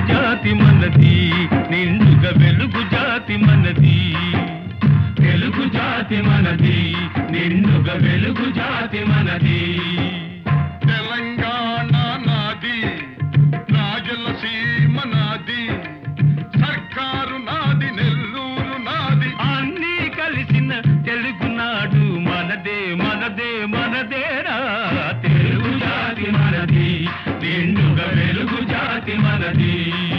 జాతి మనది నిండుగా వెలుగు జాతి మనది తెలుగు జాతి మనది నిండుగా వెలుగు జాతి మనది తెలంగాణ నాది రాయలసీమ నాది సర్కారు నాది నెల్లూరు నాది అన్నీ కలిసిన తెలుగునాడు మనదే మనదే మనదేరా తెలుగు జాతి మనది నిండుగా వెలుగు జాతి మనది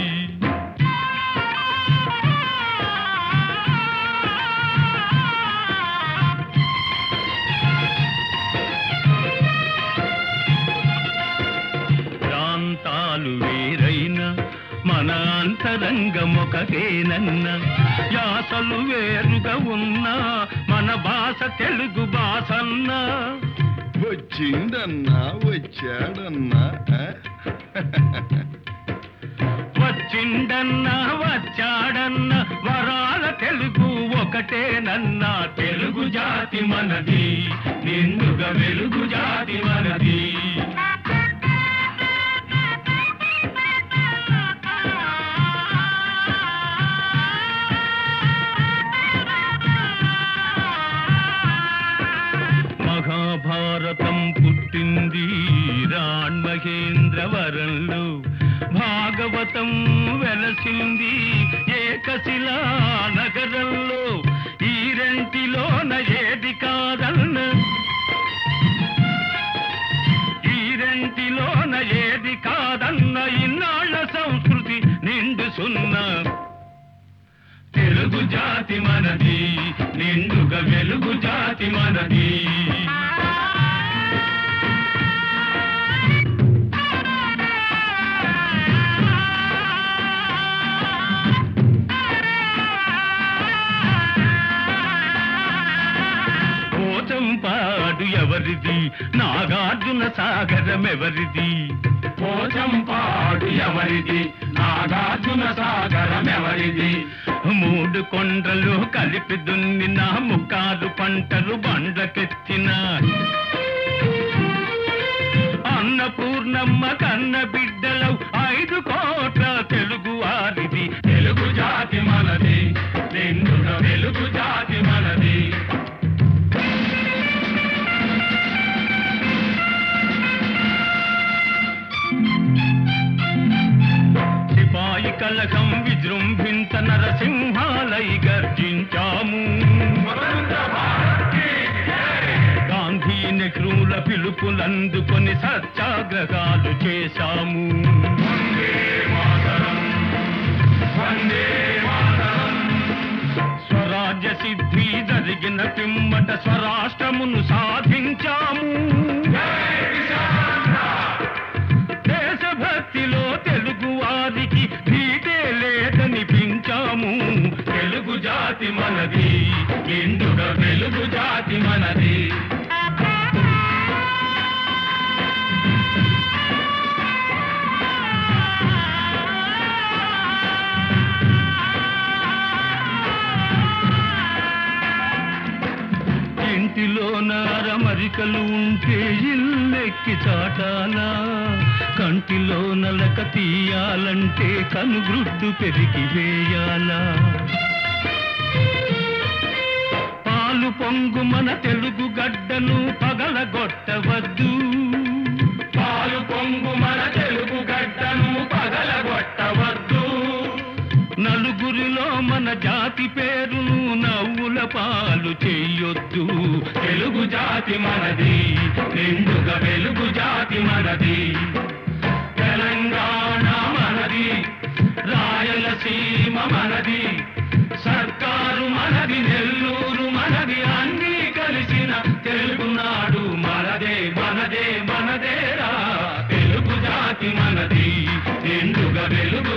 ప్రాంతాలు వేరైన మన అంతరంగం ఒకటేనన్న యాసలు వేరుగా ఉన్నా మన భాష తెలుగు భాషన్నా వచ్చిందన్నా వచ్చాడన్నా ఆ? వచ్చిండన్నా వచ్చాడన్నా వరాల తెలుగు ఒకటేనన్నా తెలుగు జాతి మనది నిండుగా వెలుగు జాతి మనది మహాభారతం పుట్టింది రాణ్మహేంద్రవరంలో భాగవతం వెలసింది ఏకశిలా నగరంలో ఈ రెంటిలోన ఏది కాదన్న ఈ రెంటిలోన ఏది కాదన్న ఇన్నాళ్ళ సంస్కృతి నిండు సున్నా తెలుగు జాతి మనది నిండుగా వెలుగు జాతి మనది పోచంపాడు ఎవరిది నాగార్జున సాగరం ఎవరిది పోచంపాడు ఎవరిది నాగార్జున సాగరం ఎవరిది మూడు కొండలు కలిపి దున్నిన ముక్కారు పంటలు బండ్లకెత్తిన అన్నపూర్ణమ్మ కన్న బిడ్డలు ఐదు కోట్ల తెలుగు వారిది తెలుగు జాతి మనది నిండుగా వెలుగు జాతి మనది సిపాయి కలకం విజృంభించ నరసింహాలై గర్జించాము గాంధీ నెహ్రూల పిలుపులందుకొని సత్యాగ్రహాలు చేశాము స్వరాజ్య సిద్ధి జరిగిన పిమ్మట స్వరాష్ట్రమును సాధించాము దేశభక్తిలో తెలుగు వారికి భీతే లేదనిపించాము తెలుగు జాతి మనది ఎండుగా వెలుగు జాతి మనది ఇంటిలో నారమరికలు ఉంటే ఇల్లెక్కి చాటాలా కంటిలో నలక తీయాలంటే కనుగ్రుడ్డు పెరిగి వేయాలా పాలు పొంగు మన తెలుగు గడ్డను పగలగొట్టవద్దు పాలు పొంగు మన తెలుగు గడ్డను పగలగొట్టవద్దు నలుగురిలో మన జాతి పేరును నవ్వుల పాలు చెయ్యొద్దు తెలుగు జాతి మనది నిండుగా వెలుగు జాతి మనది తెలంగాణ మనది రాయలసీమ మనది సర్కారు మనది నెల్లూరు మనది అన్నీ కలిసిన తెలుగునాడు మనదే మనదే మనదేరా తెలుగు జాతి మనది నిండుగా వెలుగు